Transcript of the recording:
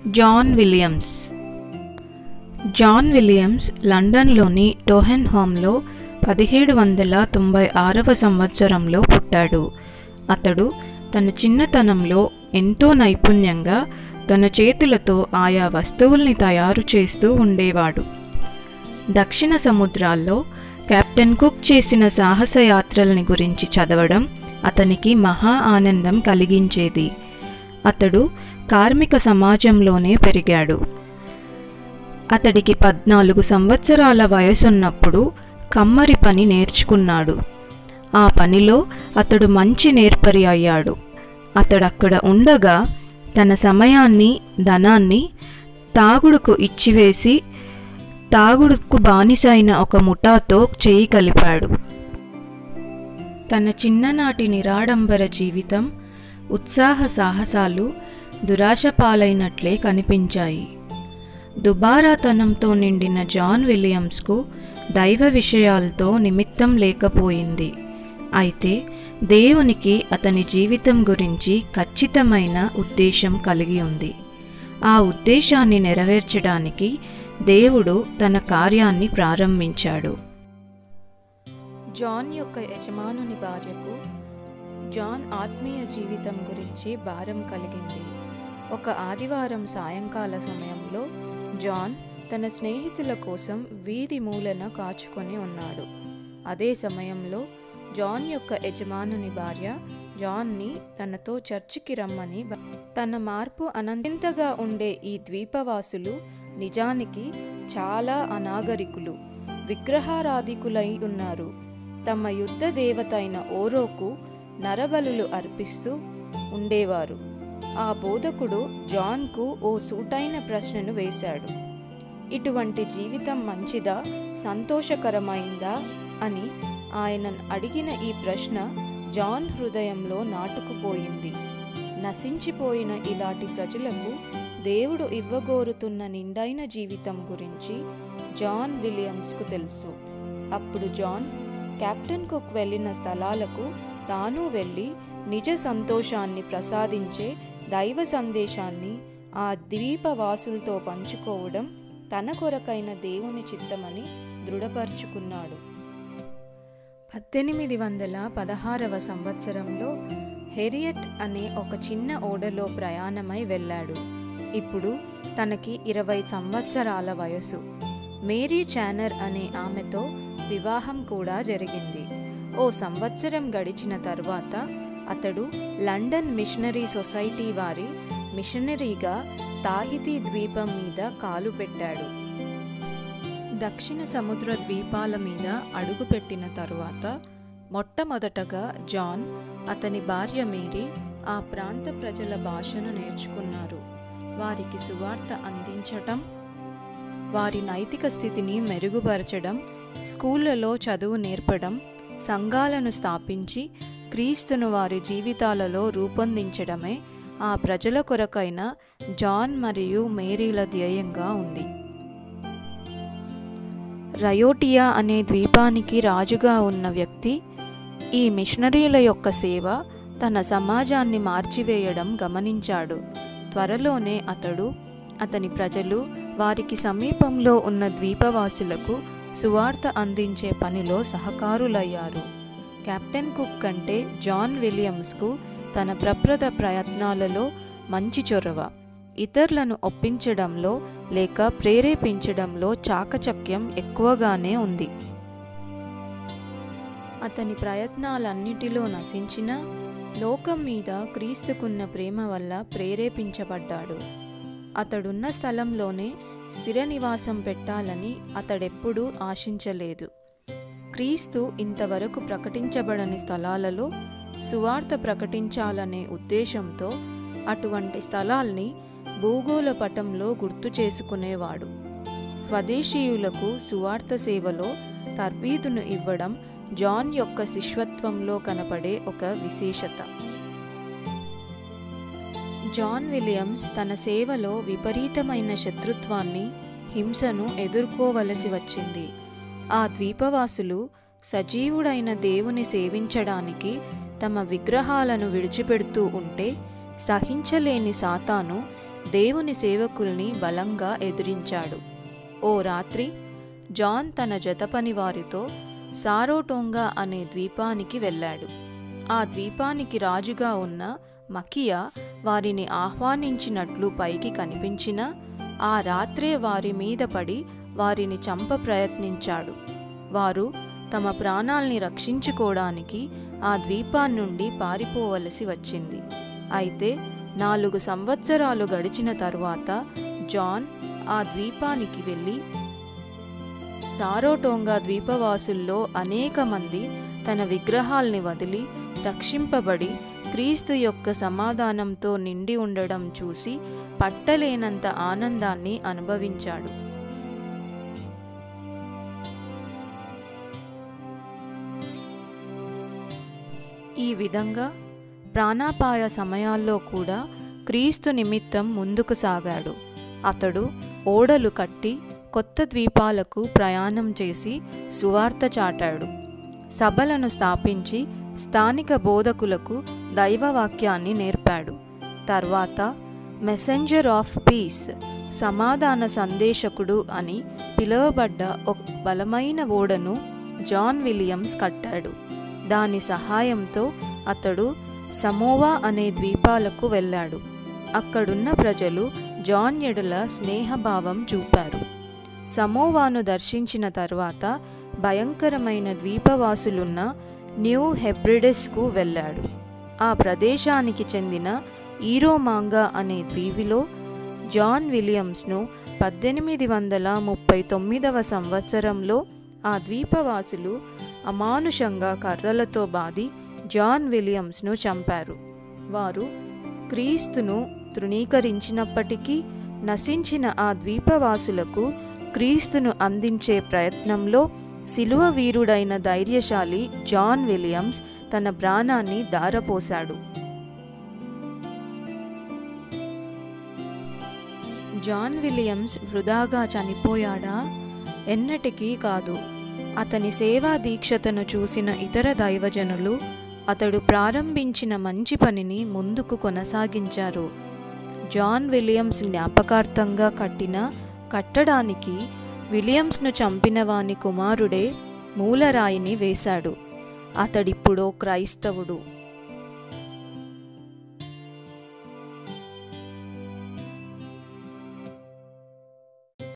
John Williams John Williams లండన్లోని టోహెన్ హోమ్లో పదిహేడు వందల తొంభై ఆరవ సంవత్సరంలో పుట్టాడు అతడు తన చిన్నతనంలో ఎంతో నైపుణ్యంగా తన చేతులతో ఆయా వస్తువుల్ని తయారు చేస్తూ ఉండేవాడు దక్షిణ సముద్రాల్లో కెప్టెన్ కుక్ చేసిన సాహసయాత్రల్ని గురించి చదవడం అతనికి మహా ఆనందం కలిగించేది అతడు కార్మిక సమాజంలోనే పెరిగాడు అతడికి పద్నాలుగు సంవత్సరాల వయసున్నప్పుడు కమ్మరి పని నేర్చుకున్నాడు ఆ పనిలో అతడు మంచి నేర్పరి అయ్యాడు అతడక్కడ ఉండగా తన సమయాన్ని ధనాన్ని తాగుడుకు ఇచ్చివేసి తాగుడుకు బానిసైన ఒక ముఠాతో చేయి కలిపాడు తన చిన్ననాటి నిరాడంబర జీవితం ఉత్సాహ సాహసాలు దురాశ పాలైనట్లే కనిపించాయి దుబారాతనంతో నిండిన జాన్ విలియమ్స్కు దైవ విషయాలతో నిమిత్తం లేకపోయింది అయితే దేవునికి అతని జీవితం గురించి ఖచ్చితమైన ఉద్దేశం కలిగి ఉంది ఆ ఉద్దేశాన్ని నెరవేర్చడానికి దేవుడు తన కార్యాన్ని ప్రారంభించాడు జాన్ యొక్క యజమానుని భార్యకు జాన్ ఆత్మీయ జీవితం గురించి భారం కలిగింది ఒక ఆదివారం సాయంకాల సమయంలో జాన్ తన స్నేహితుల కోసం వీధి మూలన కాచుకొని ఉన్నాడు అదే సమయంలో జాన్ యొక్క యజమానుని భార్య జాన్ని తనతో చర్చికి రమ్మని బ- తన మార్పు అనంతగా ఉండే ఈ ద్వీపవాసులు నిజానికి చాలా అనాగరికులు విగ్రహారాధికులై ఉన్నారు తమ యుద్ధ దేవత అయిన ఓరోకు నరబలులు అర్పిస్తూ ఉండేవారు ఆ బోధకుడు జాన్కు ఓ సూటైన ప్రశ్నను వేశాడు ఇటువంటి జీవితం మంచిదా సంతోషకరమైందా అని ఆయన అడిగిన ఈ ప్రశ్న జాన్ హృదయంలో నాటుకుపోయింది నశించిపోయిన ఇలాంటి ప్రజలకు దేవుడు ఇవ్వగోరుతున్న నిండైన జీవితం గురించి జాన్ విలియమ్స్కు తెలుసు అప్పుడు జాన్ కెప్టెన్ కుక్ వెళ్ళిన స్థలాలకు తాను వెళ్ళి నిజ సంతోషాన్ని ప్రసాదించే దైవ సందేశాన్ని ఆ ద్వీపవాసులతో పంచుకోవడం తన కొరకైన దేవుని చిత్తమని దృఢపరుచుకున్నాడు పద్దెనిమిది వందల పదహారవ సంవత్సరంలో హెరియట్ అనే ఒక చిన్న ఓడలో ప్రయాణమై వెళ్ళాడు ఇప్పుడు తనకి ఇరవై సంవత్సరాల వయసు మేరీ చానర్ అనే ఆమెతో వివాహం కూడా జరిగింది ఓ సంవత్సరం గడిచిన తర్వాత అతడు లండన్ మిషనరీ సొసైటీ వారి మిషనరీగా తాహితీ ద్వీపం మీద కాలు పెట్టాడు దక్షిణ సముద్ర ద్వీపాల మీద అడుగుపెట్టిన తరువాత మొట్టమొదటగా జాన్ అతని భార్య మేరీ ఆ ప్రాంత ప్రజల భాషను నేర్చుకున్నారు వారికి సువార్త అందించటం వారి నైతిక స్థితిని మెరుగుపరచడం స్కూళ్ళలో చదువు నేర్పడం సంఘాలను స్థాపించి క్రీస్తును వారి జీవితాలలో రూపొందించడమే ఆ ప్రజల కొరకైన జాన్ మరియు మేరీల ధ్యేయంగా ఉంది రయోటియా అనే ద్వీపానికి రాజుగా ఉన్న వ్యక్తి ఈ మిషనరీల యొక్క సేవ తన సమాజాన్ని మార్చివేయడం గమనించాడు త్వరలోనే అతడు అతని ప్రజలు వారికి సమీపంలో ఉన్న ద్వీపవాసులకు సువార్త అందించే పనిలో సహకారులయ్యారు కెప్టెన్ కుక్ కంటే జాన్ విలియమ్స్కు తన ప్రప్రద ప్రయత్నాలలో మంచి చొరవ ఇతరులను ఒప్పించడంలో లేక ప్రేరేపించడంలో చాకచక్యం ఎక్కువగానే ఉంది అతని ప్రయత్నాలన్నిటిలో నశించిన లోకం మీద క్రీస్తుకున్న ప్రేమ వల్ల ప్రేరేపించబడ్డాడు అతడున్న స్థలంలోనే స్థిర నివాసం పెట్టాలని అతడెప్పుడూ ఆశించలేదు క్రీస్తు ఇంతవరకు ప్రకటించబడని స్థలాలలో సువార్త ప్రకటించాలనే ఉద్దేశంతో అటువంటి స్థలాల్ని భూగోళ పటంలో గుర్తు చేసుకునేవాడు స్వదేశీయులకు సువార్త సేవలో తర్బీదును ఇవ్వడం జాన్ యొక్క శిష్యత్వంలో కనపడే ఒక విశేషత జాన్ విలియమ్స్ తన సేవలో విపరీతమైన శత్రుత్వాన్ని హింసను ఎదుర్కోవలసి వచ్చింది ఆ ద్వీపవాసులు సజీవుడైన దేవుని సేవించడానికి తమ విగ్రహాలను విడిచిపెడుతూ ఉంటే సహించలేని సాతాను దేవుని సేవకుల్ని బలంగా ఎదిరించాడు ఓ రాత్రి జాన్ తన జతపని వారితో సారోటోంగా అనే ద్వీపానికి వెళ్ళాడు ఆ ద్వీపానికి రాజుగా ఉన్న మకియా వారిని ఆహ్వానించినట్లు పైకి కనిపించినా ఆ రాత్రే వారి మీద పడి వారిని చంప ప్రయత్నించాడు వారు తమ ప్రాణాల్ని రక్షించుకోవడానికి ఆ ద్వీపాన్నుండి పారిపోవలసి వచ్చింది అయితే నాలుగు సంవత్సరాలు గడిచిన తరువాత జాన్ ఆ ద్వీపానికి వెళ్ళి సారోటోంగా ద్వీపవాసుల్లో అనేక మంది తన విగ్రహాల్ని వదిలి రక్షింపబడి క్రీస్తు యొక్క సమాధానంతో నిండి ఉండడం చూసి పట్టలేనంత ఆనందాన్ని అనుభవించాడు ఈ విధంగా ప్రాణాపాయ సమయాల్లో కూడా క్రీస్తు నిమిత్తం ముందుకు సాగాడు అతడు ఓడలు కట్టి కొత్త ద్వీపాలకు ప్రయాణం చేసి సువార్త చాటాడు సభలను స్థాపించి స్థానిక బోధకులకు దైవవాక్యాన్ని నేర్పాడు తర్వాత మెసెంజర్ ఆఫ్ పీస్ సమాధాన సందేశకుడు అని పిలువబడ్డ ఒక బలమైన ఓడను జాన్ విలియమ్స్ కట్టాడు దాని సహాయంతో అతడు సమోవా అనే ద్వీపాలకు వెళ్ళాడు అక్కడున్న ప్రజలు జాన్ ఎడల స్నేహభావం చూపారు సమోవాను దర్శించిన తర్వాత భయంకరమైన ద్వీపవాసులున్న న్యూ హెబ్రిడెస్కు వెళ్ళాడు ఆ ప్రదేశానికి చెందిన ఈరోమాంగా అనే ద్వీపిలో జాన్ విలియమ్స్ను పద్దెనిమిది వందల ముప్పై తొమ్మిదవ సంవత్సరంలో ఆ ద్వీపవాసులు అమానుషంగా కర్రలతో బాది జాన్ విలియమ్స్ను చంపారు వారు క్రీస్తును తృణీకరించినప్పటికీ నశించిన ఆ ద్వీపవాసులకు క్రీస్తును అందించే ప్రయత్నంలో శిలువ వీరుడైన ధైర్యశాలి జాన్ విలియమ్స్ తన ప్రాణాన్ని దారపోశాడు జాన్ విలియమ్స్ వృధాగా చనిపోయాడా ఎన్నటికీ కాదు అతని సేవా దీక్షతను చూసిన ఇతర దైవజనులు అతడు ప్రారంభించిన మంచి పనిని ముందుకు కొనసాగించారు జాన్ విలియమ్స్ జ్ఞాపకార్థంగా కట్టిన కట్టడానికి విలియమ్స్ను చంపిన వాని కుమారుడే మూలరాయిని వేశాడు అతడిప్పుడో క్రైస్తవుడు